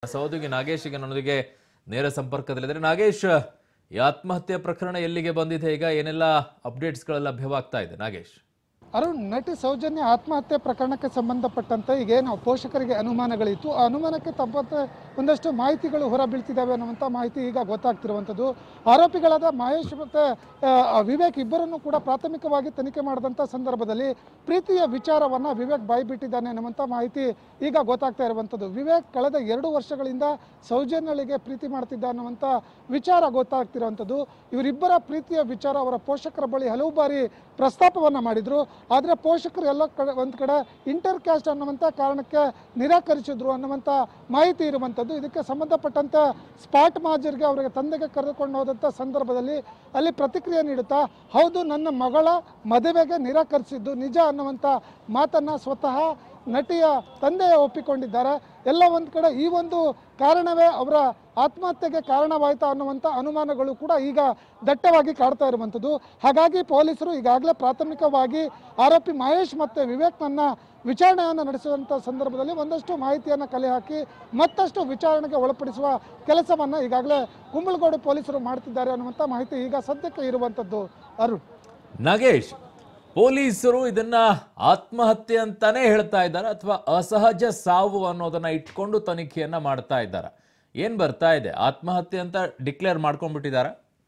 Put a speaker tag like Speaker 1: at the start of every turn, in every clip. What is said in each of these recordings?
Speaker 1: ಸಹೋದ್ಯೋಗಿ ನಾಗೇಶ್ ಈಗ ನನ್ನೊಂದಿಗೆ ನೇರ ಸಂಪರ್ಕದಲ್ಲಿದ್ದಾರೆ ನಾಗೇಶ್ ಈ ಆತ್ಮಹತ್ಯೆ ಪ್ರಕರಣ ಎಲ್ಲಿಗೆ ಬಂದಿದೆ ಈಗ ಏನೆಲ್ಲ ಅಪ್ಡೇಟ್ಸ್ಗಳು ಲಭ್ಯವಾಗ್ತಾ ಇದೆ ನಾಗೇಶ್
Speaker 2: ಅರುಣ್ ನಟಿ ಸೌಜನ್ಯ ಆತ್ಮಹತ್ಯೆ ಪ್ರಕರಣಕ್ಕೆ ಸಂಬಂಧಪಟ್ಟಂತೆ ಈಗೇನು ಪೋಷಕರಿಗೆ ಅನುಮಾನಗಳಿತ್ತು ಆ ಅನುಮಾನಕ್ಕೆ ತಪ್ಪಂತೆ ಒಂದಷ್ಟು ಮಾಹಿತಿಗಳು ಹೊರಬೀಳ್ತಿದ್ದಾವೆ ಅನ್ನುವಂಥ ಮಾಹಿತಿ ಈಗ ಗೊತ್ತಾಗ್ತಿರುವಂಥದ್ದು ಆರೋಪಿಗಳಾದ ಮಹೇಶ್ ಮತ್ತು ವಿವೇಕ್ ಇಬ್ಬರನ್ನು ಕೂಡ ಪ್ರಾಥಮಿಕವಾಗಿ ತನಿಖೆ ಮಾಡಿದಂಥ ಸಂದರ್ಭದಲ್ಲಿ ಪ್ರೀತಿಯ ವಿಚಾರವನ್ನು ವಿವೇಕ್ ಬಾಯ್ಬಿಟ್ಟಿದ್ದಾನೆ ಅನ್ನುವಂಥ ಮಾಹಿತಿ ಈಗ ಗೊತ್ತಾಗ್ತಾ ಇರುವಂಥದ್ದು ವಿವೇಕ್ ಕಳೆದ ಎರಡು ವರ್ಷಗಳಿಂದ ಸೌಜನ್ಯಳಿಗೆ ಪ್ರೀತಿ ಮಾಡ್ತಿದ್ದ ಅನ್ನುವಂಥ ವಿಚಾರ ಗೊತ್ತಾಗ್ತಿರುವಂಥದ್ದು ಇವರಿಬ್ಬರ ಪ್ರೀತಿಯ ವಿಚಾರ ಅವರ ಪೋಷಕರ ಬಳಿ ಹಲವು ಬಾರಿ ಪ್ರಸ್ತಾಪವನ್ನು ಮಾಡಿದರು ಆದರೆ ಪೋಷಕರು ಎಲ್ಲ ಕಡೆ ಒಂದು ಕಡೆ ಇಂಟರ್ ಕ್ಯಾಸ್ಟ್ ಅನ್ನುವಂಥ ಕಾರಣಕ್ಕೆ ನಿರಾಕರಿಸಿದ್ರು ಅನ್ನುವಂಥ ಮಾಹಿತಿ ಇರುವಂಥದ್ದು ಇದಕ್ಕೆ ಸಂಬಂಧಪಟ್ಟಂತೆ ಸ್ಪಾಟ್ ಮಾಜರ್ಗೆ ಅವರಿಗೆ ತಂದೆಗೆ ಕರೆದುಕೊಂಡು ಹೋದಂಥ ಸಂದರ್ಭದಲ್ಲಿ ಅಲ್ಲಿ ಪ್ರತಿಕ್ರಿಯೆ ನೀಡುತ್ತಾ ಹೌದು ನನ್ನ ಮಗಳ ಮದುವೆಗೆ ನಿರಾಕರಿಸಿದ್ದು ನಿಜ ಅನ್ನುವಂಥ ಮಾತನ್ನು ಸ್ವತಃ ನಟಿಯ ತಂದೆ ಒಪ್ಪಿಕೊಂಡಿದ್ದಾರೆ ಎಲ್ಲ ಒಂದು ಕಡೆ ಈ ಒಂದು ಕಾರಣವೇ ಅವರ ಆತ್ಮಹತ್ಯೆಗೆ ಕಾರಣವಾಯಿತಾ ಅನ್ನುವಂಥ ಅನುಮಾನಗಳು ಕೂಡ ಈಗ ದಟ್ಟವಾಗಿ ಕಾಡ್ತಾ ಇರುವಂಥದ್ದು ಹಾಗಾಗಿ ಪೊಲೀಸರು ಈಗಾಗಲೇ ಪ್ರಾಥಮಿಕವಾಗಿ ಆರೋಪಿ ಮಹೇಶ್ ಮತ್ತು ವಿವೇಕ್ನನ್ನ ವಿಚಾರಣೆಯನ್ನು ನಡೆಸುವಂಥ ಸಂದರ್ಭದಲ್ಲಿ ಒಂದಷ್ಟು ಮಾಹಿತಿಯನ್ನು ಕಲೆ ಹಾಕಿ ಮತ್ತಷ್ಟು ವಿಚಾರಣೆಗೆ ಒಳಪಡಿಸುವ ಕೆಲಸವನ್ನು ಈಗಾಗಲೇ ಕುಂಬಳಗೋಡು ಪೊಲೀಸರು ಮಾಡ್ತಿದ್ದಾರೆ ಅನ್ನುವಂಥ ಮಾಹಿತಿ ಈಗ ಸದ್ಯಕ್ಕೆ ಇರುವಂಥದ್ದು ಅರುಣ್
Speaker 1: ನಾಗೇಶ್ ಪೊಲೀಸರು ಇದನ್ನ ಆತ್ಮಹತ್ಯೆ ಅಂತಾನೆ ಹೇಳ್ತಾ ಇದ್ದಾರೆ ಅಥವಾ ಅಸಹಜ ಸಾವು ಅನ್ನೋದನ್ನ ಇಟ್ಕೊಂಡು ತನಿಖೆಯನ್ನ ಮಾಡ್ತಾ ಇದ್ದಾರೆ ಏನ್ ಬರ್ತಾ ಇದೆ ಆತ್ಮಹತ್ಯೆ ಅಂತ ಡಿಕ್ಲೇರ್ ಮಾಡ್ಕೊಂಡ್ಬಿಟ್ಟಿದಾರ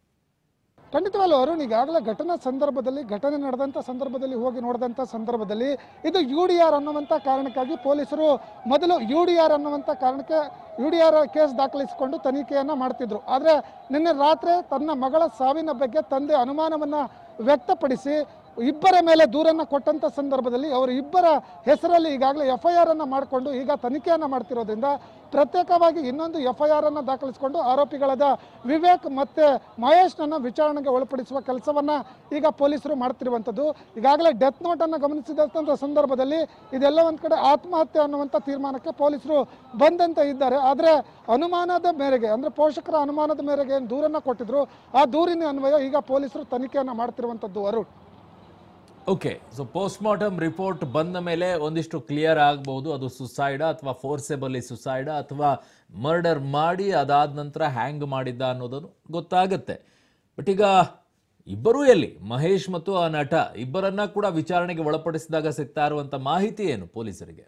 Speaker 2: ಖಂಡಿತವಾಗ್ಲೂ ಅರುಣ್ ಈಗಾಗಲೇ ಘಟನಾ ಸಂದರ್ಭದಲ್ಲಿ ಘಟನೆ ನಡೆದಂಥ ಸಂದರ್ಭದಲ್ಲಿ ಹೋಗಿ ನೋಡಿದಂಥ ಸಂದರ್ಭದಲ್ಲಿ ಇದು ಯು ಡಿ ಆರ್ ಅನ್ನುವಂಥ ಕಾರಣಕ್ಕಾಗಿ ಪೊಲೀಸರು ಮೊದಲು ಯು ಡಿ ಆರ್ ಅನ್ನುವಂಥ ಕಾರಣಕ್ಕೆ ಯು ಡಿ ಆರ್ ಕೇಸ್ ದಾಖಲಿಸಿಕೊಂಡು ತನಿಖೆಯನ್ನು ಮಾಡ್ತಿದ್ರು ಆದರೆ ನಿನ್ನೆ ರಾತ್ರಿ ತನ್ನ ಮಗಳ ಸಾವಿನ ಬಗ್ಗೆ ತಂದೆ ಅನುಮಾನವನ್ನು ವ್ಯಕ್ತಪಡಿಸಿ ಇಬ್ಬರ ಮೇಲೆ ದೂರನ್ನು ಕೊಟ್ಟಂಥ ಸಂದರ್ಭದಲ್ಲಿ ಅವರು ಇಬ್ಬರ ಹೆಸರಲ್ಲಿ ಈಗಾಗಲೇ ಎಫ್ ಐ ಆರ್ ಅನ್ನು ಮಾಡಿಕೊಂಡು ಈಗ ತನಿಖೆಯನ್ನು ಮಾಡ್ತಿರೋದ್ರಿಂದ ಪ್ರತ್ಯೇಕವಾಗಿ ಇನ್ನೊಂದು ಎಫ್ ಐ ಆರ್ ಅನ್ನು ದಾಖಲಿಸಿಕೊಂಡು ಆರೋಪಿಗಳಾದ ವಿವೇಕ್ ಮತ್ತೆ ಮಹೇಶ್ನನ್ನು ವಿಚಾರಣೆಗೆ ಒಳಪಡಿಸುವ ಕೆಲಸವನ್ನ ಈಗ ಪೊಲೀಸರು ಮಾಡ್ತಿರುವಂಥದ್ದು ಈಗಾಗಲೇ ಡೆತ್ ನೋಟ್ ಅನ್ನು ಗಮನಿಸಿದಂಥ ಸಂದರ್ಭದಲ್ಲಿ ಇದೆಲ್ಲ ಒಂದು ಕಡೆ ಆತ್ಮಹತ್ಯೆ ಅನ್ನುವಂಥ ತೀರ್ಮಾನಕ್ಕೆ ಪೊಲೀಸರು ಬಂದಂತೆ ಇದ್ದಾರೆ ಆದರೆ ಅನುಮಾನದ ಮೇರೆಗೆ ಅಂದ್ರೆ ಪೋಷಕರ ಅನುಮಾನದ ಮೇರೆಗೆ ಏನು ದೂರನ್ನ ಕೊಟ್ಟಿದ್ರು ಆ ದೂರಿನ ಅನ್ವಯ ಈಗ ಪೊಲೀಸರು ತನಿಖೆಯನ್ನು ಮಾಡ್ತಿರುವಂಥದ್ದು Arun
Speaker 1: okay so post mortem report ಬಂದ ಮೇಲೆ ಒಂದಿಷ್ಟು ಕ್ಲಿಯರ್ ಆಗ್ಬಹುದು ಅದು ಸುಸೈಡ ಅಥವಾ ಫೋರ್ಸೆಬಲಿ ಸುಸೈಡ ಅಥವಾ ಮರ್ಡರ್ ಮಾಡಿ ಅದಾದ ನಂತರ ಹ್ಯಾಂಗ್ ಮಾಡಿದ್ದ ಅನ್ನೋದನ್ನು ಗೊತ್ತಾಗುತ್ತೆ ಬಟ್ ಈಗ ಇಬ್ಬರೂ ಎಲ್ಲಿ ಮಹೇಶ್ ಮತ್ತು ಆ ನಟ ಇಬ್ಬರನ್ನ ಕೂಡ ವಿಚಾರಣೆಗೆ ಒಳಪಡಿಸಿದಾಗ ಸಿಗ್ತಾ ಇರುವಂತ ಮಾಹಿತಿ ಏನು ಪೊಲೀಸರಿಗೆ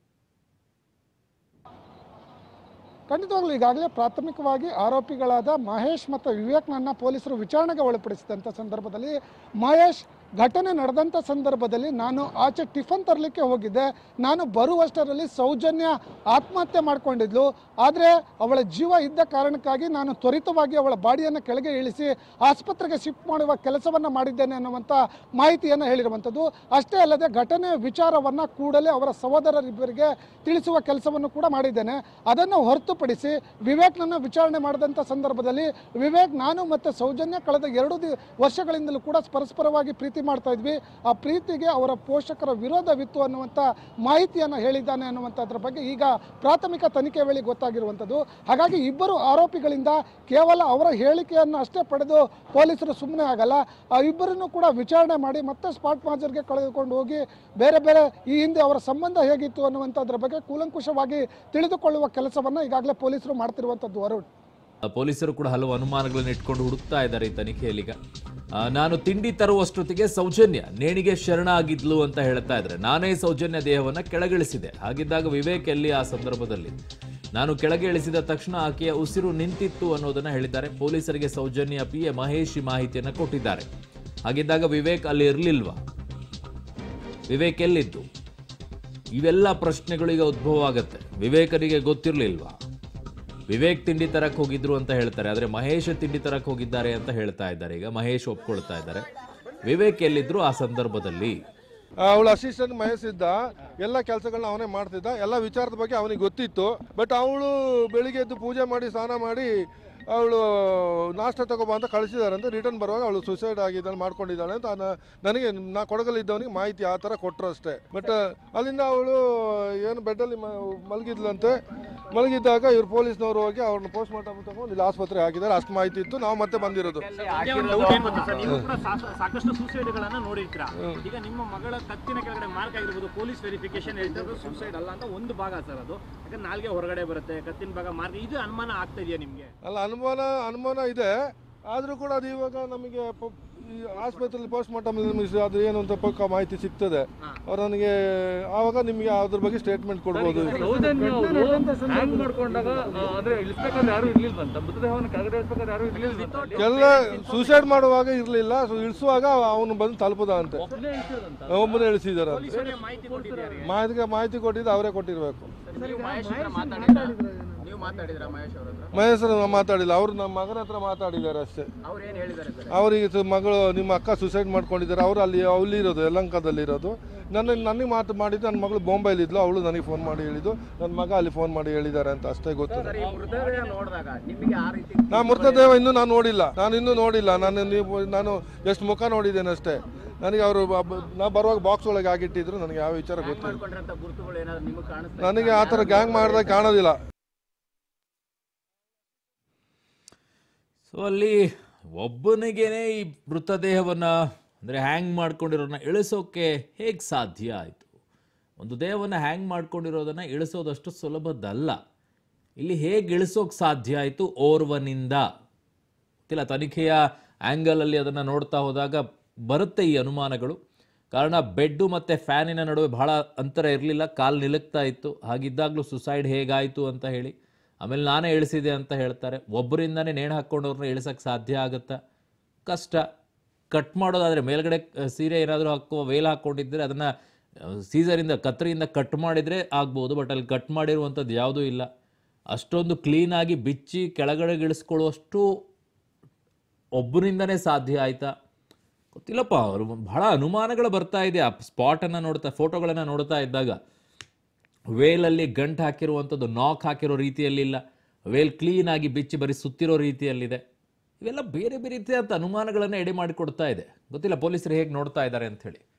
Speaker 2: ಖಂಡಿತವಾಗ್ಲೂ ಈಗಾಗಲೇ ಪ್ರಾಥಮಿಕವಾಗಿ ಆರೋಪಿಗಳಾದ ಮಹೇಶ್ ಮತ್ತು ವಿವೇಕ್ನನ್ನ ಪೊಲೀಸರು ವಿಚಾರಣೆಗೆ ಒಳಪಡಿಸಿದಂಥ ಸಂದರ್ಭದಲ್ಲಿ ಮಹೇಶ್ ಘಟನೆ ನಡೆದಂಥ ಸಂದರ್ಭದಲ್ಲಿ ನಾನು ಆಚೆ ಟಿಫನ್ ತರಲಿಕ್ಕೆ ಹೋಗಿದ್ದೆ ನಾನು ಬರುವಷ್ಟರಲ್ಲಿ ಸೌಜನ್ಯ ಆತ್ಮಹತ್ಯೆ ಮಾಡಿಕೊಂಡಿದ್ಲು ಆದರೆ ಅವಳ ಜೀವ ಇದ್ದ ಕಾರಣಕ್ಕಾಗಿ ನಾನು ತ್ವರಿತವಾಗಿ ಅವಳ ಬಾಡಿಯನ್ನು ಕೆಳಗೆ ಇಳಿಸಿ ಆಸ್ಪತ್ರೆಗೆ ಶಿಫ್ಟ್ ಮಾಡುವ ಕೆಲಸವನ್ನು ಮಾಡಿದ್ದೇನೆ ಅನ್ನುವಂಥ ಮಾಹಿತಿಯನ್ನು ಹೇಳಿರುವಂಥದ್ದು ಅಷ್ಟೇ ಅಲ್ಲದೆ ಘಟನೆಯ ವಿಚಾರವನ್ನು ಕೂಡಲೇ ಅವರ ಸಹೋದರರಿಬ್ಬರಿಗೆ ತಿಳಿಸುವ ಕೆಲಸವನ್ನು ಕೂಡ ಮಾಡಿದ್ದೇನೆ ಅದನ್ನು ಹೊರತುಪಡಿಸಿ ವಿವೇಕ್ನನ್ನ ವಿಚಾರಣೆ ಮಾಡಿದಂಥ ಸಂದರ್ಭದಲ್ಲಿ ವಿವೇಕ್ ನಾನು ಮತ್ತು ಸೌಜನ್ಯ ಕಳೆದ ಎರಡು ದಿ ವರ್ಷಗಳಿಂದಲೂ ಕೂಡ ಪರಸ್ಪರವಾಗಿ ಪ್ರೀತಿ ಮಾಡ್ತಾ ಇದ್ವಿ ಆ ಪ್ರೀತಿಗೆ ಅವರ ಪೋಷಕರ ವಿರೋಧವಿತ್ತು ಅನ್ನುವಂಥ ಮಾಹಿತಿಯನ್ನು ಹೇಳಿದ್ದಾನೆ ಅನ್ನುವಂಥದ್ರ ಬಗ್ಗೆ ಈಗ ಪ್ರಾಥಮಿಕ ತನಿಖೆ ವೇಳೆ ಗೊತ್ತಾಗಿರುವಂಥದ್ದು ಹಾಗಾಗಿ ಇಬ್ಬರು ಆರೋಪಿಗಳಿಂದ ಕೇವಲ ಅವರ ಹೇಳಿಕೆಯನ್ನು ಅಷ್ಟೇ ಪಡೆದು ಪೊಲೀಸರು ಸುಮ್ಮನೆ ಆಗಲ್ಲ ಆ ಇಬ್ಬರನ್ನು ಕೂಡ ವಿಚಾರಣೆ ಮಾಡಿ ಮತ್ತೆ ಸ್ಪಾಟ್ ಮಾಜರ್ಗೆ ಕಳೆದುಕೊಂಡು ಹೋಗಿ ಬೇರೆ ಬೇರೆ ಈ ಹಿಂದೆ ಅವರ ಸಂಬಂಧ ಹೇಗಿತ್ತು ಅನ್ನುವಂಥದ್ರ ಬಗ್ಗೆ ಕೂಲಂಕುಷವಾಗಿ ತಿಳಿದುಕೊಳ್ಳುವ ಕೆಲಸವನ್ನು ಈಗಾಗಲೇ ಪೊಲೀಸರು ಮಾಡ್ತಿರುವಂಥದ್ದು ಅರುಣ್
Speaker 1: ಪೊಲೀಸರು ಕೂಡ ಹಲವು ಅನುಮಾನಗಳನ್ನು ಇಟ್ಕೊಂಡು ಹುಡುಕ್ತಾ ಇದ್ದಾರೆ ಈ ತನಿಖೆಯಲ್ಲಿ ಈಗ ಆ, ನಾನು ತಿಂಡಿ ತರುವಷ್ಟೊತ್ತಿಗೆ ಸೌಜನ್ಯ ನೇಣಿಗೆ ಶರಣ ಆಗಿದ್ಲು ಅಂತ ಹೇಳ್ತಾ ಇದ್ರೆ ನಾನೇ ಸೌಜನ್ಯ ದೇಹವನ್ನ ಕೆಳಗಿಳಿಸಿದೆ ಹಾಗಿದ್ದಾಗ ವಿವೇಕ್ ಎಲ್ಲಿ ಆ ಸಂದರ್ಭದಲ್ಲಿ ನಾನು ಕೆಳಗೆ ಇಳಿಸಿದ ತಕ್ಷಣ ಆಕೆಯ ಉಸಿರು ನಿಂತಿತ್ತು ಅನ್ನೋದನ್ನ ಹೇಳಿದ್ದಾರೆ ಪೊಲೀಸರಿಗೆ ಸೌಜನ್ಯ ಪಿ ಎ ಮಹೇಶ್ ಈ ಮಾಹಿತಿಯನ್ನ ಕೊಟ್ಟಿದ್ದಾರೆ ಹಾಗಿದ್ದಾಗ ವಿವೇಕ್ ಅಲ್ಲಿ ಇರ್ಲಿಲ್ವಾ ವಿವೇಕ್ ಎಲ್ಲಿದ್ದು ಇವೆಲ್ಲ ಪ್ರಶ್ನೆಗಳು ಈಗ ಉದ್ಭವ ಆಗತ್ತೆ ವಿವೇಕನಿಗೆ ಗೊತ್ತಿರ್ಲಿಲ್ವಾ ವಿವೇಕ್ ತಿಂಡಿ ತರಕ್ ಹೋಗಿದ್ರು ಅಂತ ಹೇಳ್ತಾರೆ ಆದ್ರೆ ಮಹೇಶ್ ತಿಂಡಿ ತರಕ್ ಹೋಗಿದ್ದಾರೆ ಅಂತ ಹೇಳ್ತಾ ಇದ್ದಾರೆ ಈಗ ಮಹೇಶ್ ಒಪ್ಕೊಳ್ತಾ ಇದ್ದಾರೆ ವಿವೇಕ್ ಎಲ್ಲಿದ್ರು ಆ ಸಂದರ್ಭದಲ್ಲಿ
Speaker 3: ಅವಳ ಅಸಿಸ್ಟೆಂಟ್ ಮಹೇಶ್ ಇದ್ದ ಎಲ್ಲ ಕೆಲಸಗಳನ್ನ ಅವನೇ ಮಾಡ್ತಿದ್ದ ಎಲ್ಲ ವಿಚಾರದ ಬಗ್ಗೆ ಅವನಿಗೆ ಗೊತ್ತಿತ್ತು ಬಟ್ ಅವಳು ಬೆಳಿಗ್ಗೆ ಎದ್ದು ಪೂಜೆ ಮಾಡಿ ಸ್ನಾನ ಮಾಡಿ ಅವಳು ನಾಷ್ಟ ತಗೋಬಾ ಅಂತ ಕಳಿಸಿದ್ದಾರೆ ಅಂತ ರಿಟರ್ನ್ ಬರುವಾಗ ಅವಳು ಸುಸೈಡ್ ಆಗಿದ್ದಾಳೆ ಮಾಡ್ಕೊಂಡಿದ್ದಾಳೆ ಅಂತ ನ- ನನಗೆ ನಾ ಕೊಡಗಲ್ಲಿದ್ದವನಿಗೆ ಮಾಹಿತಿ ಆ ಥರ ಕೊಟ್ಟರು ಅಷ್ಟೇ ಬಟ್ ಅಲ್ಲಿಂದ ಅವಳು ಏನು ಬೆಡ್ಡಲ್ಲಿ ಮ- ಮಲಗಿದ್ಲಂತೆ ಮಲಗಿದ್ದಾಗ ಇವ್ರು ಪೊಲೀಸ್ನವರು ಹೋಗಿ ಅವ್ರನ್ನ ಪೋಸ್ಟ್ ಮಾರ್ಟಮ್ ತಗೊಂಡು ಇಲ್ಲಿ ಆಸ್ಪತ್ರೆ ಹಾಕಿದ್ದಾರೆ ಅಷ್ಟು ಮಾಹಿತಿ ಇತ್ತು ನಾವು ಮತ್ತೆ ಬಂದಿರೋದು
Speaker 4: ಒಂದೇ ಒಂದು doubt ಏನ್ ಗೊತ್ತಾ ಸರ್, ನೀವು ಕೂಡ ಸಾ- ಸಾಕಷ್ಟು ಸೂಸೈಡ್ ಗಳನ್ನ ನೋಡಿರ್ತೀರಾ ಈಗ ನಿಮ್ಮ ಮಗಳ ಕತ್ತಿನ ಕೆಳಗಡೆ ಮಾರ್ಕ್ ಆಗಿರ್ಬೋದು ಪೊಲೀಸ್ ವೆರಿಫಿಕೇಶನ್ ಹೇಳ್ತಿರೋದು ಸೂಸೈಡ್ ಅಲ್ಲ ಅಂತ ಒಂದು ಭಾಗ ಸರ್ ಅದು ಯಾಕಂದ್ರೆ ನಾಲ್ಗೆ ಹೊರಗಡೆ ಬರುತ್ತೆ ಕತ್ತಿನ ಭಾಗ ಮಾರ್ಕ್ ಇದು ಅನುಮಾನ ಆಗ್ತಾ ಇದೆಯಾ ನಿಮ್ಗೆ
Speaker 3: ಅಲ್ಲ ಅನುಮಾನ ಅನುಮಾನ ಇದೆ ಆದರೂ ಕೂಡ ಅದು ಇವಾಗ ನಮಗೆ ಪ- ಈ ಆಸ್ಪತ್ರೆಯಲ್ಲಿ ಪೋಸ್ಟ್ ಮಾರ್ಟಮ್ ಅದು ಏನು ಅಂತ ಪಕ್ಕ ಮಾಹಿತಿ ಸಿಗ್ತದೆ ಅವ್ರು ನನಗೆ ಆವಾಗ ನಿಮಗೆ ಅದ್ರ ಬಗ್ಗೆ ಸ್ಟೇಟ್ಮೆಂಟ್ ಕೊಡ್ಬೋದು
Speaker 5: ಸೌಜನ್ಯ ಅವರು ಹ್ಯಾಂಗ್ ಮಾಡ್ಕೊಂಡಾಗ ಆ, ಅಂದ್ರೆ ಇಳಿಸ್ಬೇಕಾದ್ರೆ ಯಾರು ಇರ್ಲಿಲ್ವಂತ ಮೃತದೇಹವನ್ನು ಕೆಳಗಡೆ ಇಳಿಸ್ಬೇಕಾದ್ರೆ ಯಾರು ಇರ್ಲಿಲ್ವಂತ
Speaker 3: ಎಲ್ಲ ಸೂಸೈಡ್ ಮಾಡುವಾಗ ಇರಲಿಲ್ಲ ಇಳಿಸುವಾಗ ಅವನು ಬಂದು ತಲುಪದ ಅಂತೆ
Speaker 5: ಒಬ್ಬನೇ ಇಳಿಸಿರೋದಂತ
Speaker 3: ಒಬ್ಬನೇ ಇಳಿಸಿದಾರೆ ಅಂತ
Speaker 4: ಪೊಲೀಸರಿಗೆ ಮಾಹಿತಿ ಕೊಟ್ಟಿದ್ದಾರೆ
Speaker 3: ಮಾಹಿತಿಗೆ ಮಾಹಿತಿ ಕೊಟ್ಟಿದ್ದು ಅವರೇ ಕೊಟ್ಟಿರಬೇಕು
Speaker 4: ನೀವು ಮಹೇಶ್ ಹತ್ರ ಮಾತಾಡಿದ್ರಾ ನೀವು ಮಾತಾಡಿದ್ರ ಮಹೇಶ್ ಅವ್ರ ಹತ್ರ
Speaker 3: ಮಹೇಶ್ ಹತ್ರ ಮಾತಾಡಿಲ್ಲ ಅವರು ನಮ್ಮ ಮಗನ ಹತ್ರ ಮಾತಾಡಿದ್ದಾರೆ ಅಷ್ಟೇ
Speaker 4: ಅವ್ರು ಏನ್ ಹೇಳಿದ್ದಾರೆ ಸರ್
Speaker 3: ಅವರಿಗೆ ಸು- ಮಗಳು ನಿಮ್ಮ ಅಕ್ಕ ಸುಸೈಡ್ ಮಾಡ್ಕೊಂಡಿದ್ದಾರೆ ಅವರು ಅಲ್ಲಿ ಅಲ್ಲಿ ಇರೋದು ಯಲಹಂಕದಲ್ಲಿ ಇರೋದು ನನ್ನ ನನಗೆ ಮಾತು ಮಾಡಿದ್ದು ನನ್ನ ಮಗಳು ಬೊಂಬೈಲಿ ಇದ್ಲು ಅವಳು ನನಗೆ ಫೋನ್ ಮಾಡಿ ಹೇಳಿದ್ದು ನನ್ನ ಮಗ ಅಲ್ಲಿ ಫೋನ್ ಮಾಡಿ ಹೇಳಿದ್ದಾರೆ ಅಂತ ಅಷ್ಟೇ ಗೊತ್ತು
Speaker 4: ಈ ಮೃತದೇಹ ನೋಡಿದಾಗ ನಿಮಗೆ ಆ ರೀತಿ
Speaker 3: ನಾ ಮೃತದೇಹ ಇನ್ನೂ ನಾನು ನೋಡಿಲ್ಲ ನಾನು ಇನ್ನೂ ನೋಡಿಲ್ಲ ನಾನು ನೀವು ನಾನು ಎಷ್ಟು ಮುಖ ನೋಡಿದ್ದೇನೆ ಅಷ್ಟೇ ನನಗೆ ಅವರು ನಾ ಬರುವಾಗ ಬಾಕ್ಸ್ ಒಳಗೆ ಆಗಿಟ್ಟಿದ್ರು ನನಗೆ ಯಾವ ವಿಚಾರ ಗೊತ್ತಿಲ್ಲ
Speaker 4: ಮಾಡ್ಕೊಂಡಿರೋಂಥ ಗುರುತುಗಳು ಏನಾದ್ರು ನಿಮಗೆ ಕಾಣಿಸ್ತಾ
Speaker 3: ನನಗೆ ಆ ಥರ ಗ್ಯಾಂಗ್ ಮಾಡಿದಾಗ ಕಾಣೋದಿಲ್ಲ
Speaker 1: ಸೊ ಅಲ್ಲಿ ಒಬ್ಬನಿಗೇನೆ ಈ ಮೃತದೇಹವನ್ನು ಅಂದರೆ ಹ್ಯಾಂಗ್ ಮಾಡ್ಕೊಂಡಿರೋದನ್ನ ಇಳಿಸೋಕೆ ಹೇಗೆ ಸಾಧ್ಯ ಆಯಿತು ಒಂದು ದೇಹವನ್ನು ಹ್ಯಾಂಗ್ ಮಾಡ್ಕೊಂಡಿರೋದನ್ನು ಇಳಿಸೋದಷ್ಟು ಸುಲಭದ್ದಲ್ಲ ಇಲ್ಲಿ ಹೇಗೆ ಇಳಿಸೋಕೆ ಸಾಧ್ಯ ಆಯಿತು ಓರ್ವನಿಂದ ಗೊತ್ತಿಲ್ಲ ತನಿಖೆಯ ಆ್ಯಂಗಲಲ್ಲಿ ಅದನ್ನು ನೋಡ್ತಾ ಹೋದಾಗ ಬರುತ್ತೆ ಈ ಅನುಮಾನಗಳು ಕಾರಣ ಬೆಡ್ಡು ಮತ್ತು ಫ್ಯಾನಿನ ನಡುವೆ ಬಹಳ ಅಂತರ ಇರಲಿಲ್ಲ ಕಾಲು ನಿಲುಕ್ತಾ ಇತ್ತು ಹಾಗಿದ್ದಾಗಲೂ ಸುಸೈಡ್ ಹೇಗಾಯಿತು ಅಂತ ಹೇಳಿ ಆಮೇಲೆ ನಾನೇ ಇಳಿಸಿದೆ ಅಂತ ಹೇಳ್ತಾರೆ ಒಬ್ಬರಿಂದನೇ ನೇಣು ಹಾಕ್ಕೊಂಡವ್ರನ್ನ ಇಳಿಸೋಕ್ಕೆ ಸಾಧ್ಯ ಆಗುತ್ತಾ ಕಷ್ಟ ಕಟ್ ಮಾಡೋದಾದರೆ ಮೇಲ್ಗಡೆ ಆ, ಸೀರೆ ಏನಾದರೂ ಹಾಕುವ ವೇಲ್ ಹಾಕ್ಕೊಂಡಿದ್ದರೆ ಅದನ್ನು ಸೀಸರಿಂದ ಕತ್ತರಿಯಿಂದ ಕಟ್ ಮಾಡಿದರೆ ಆಗ್ಬೋದು ಬಟ್ ಅಲ್ಲಿ ಕಟ್ ಮಾಡಿರುವಂಥದ್ದು ಯಾವುದೂ ಇಲ್ಲ ಅಷ್ಟೊಂದು ಕ್ಲೀನಾಗಿ ಬಿಚ್ಚಿ ಕೆಳಗಡೆ ಇಳಿಸ್ಕೊಳ್ಳುವಷ್ಟು ಒಬ್ಬರಿಂದನೇ ಸಾಧ್ಯ ಆಯ್ತಾ ಗೊತ್ತಿಲ್ಲಪ್ಪ ಅವರು ಬಹಳ ಅನುಮಾನಗಳು ಬರ್ತಾ ಇದೆ ಆ ಸ್ಪಾಟನ್ನು ನೋಡ್ತಾ ಫೋಟೋಗಳನ್ನು ನೋಡ್ತಾ ಇದ್ದಾಗ ವೇಲಲ್ಲಿ ಗಂಟು ಹಾಕಿರುವಂಥದ್ದು ನಾಕ್ ಹಾಕಿರೋ ರೀತಿಯಲ್ಲಿಲ್ಲ ವೇಲ್ ಕ್ಲೀನಾಗಿ ಬಿಚ್ಚಿ ಬರೀ ಸುತ್ತಿರೋ ರೀತಿಯಲ್ಲಿದೆ ಇವೆಲ್ಲ ಬೇರೆ ಬೇರೆ ರೀತಿಯಾದ ಅನುಮಾನಗಳನ್ನು ಎಡೆ ಮಾಡಿಕೊಡ್ತಾ ಇದೆ ಗೊತ್ತಿಲ್ಲ ಪೊಲೀಸರು ಹೇಗೆ ನೋಡ್ತಾ ಇದ್ದಾರೆ ಅಂತ ಹೇಳಿ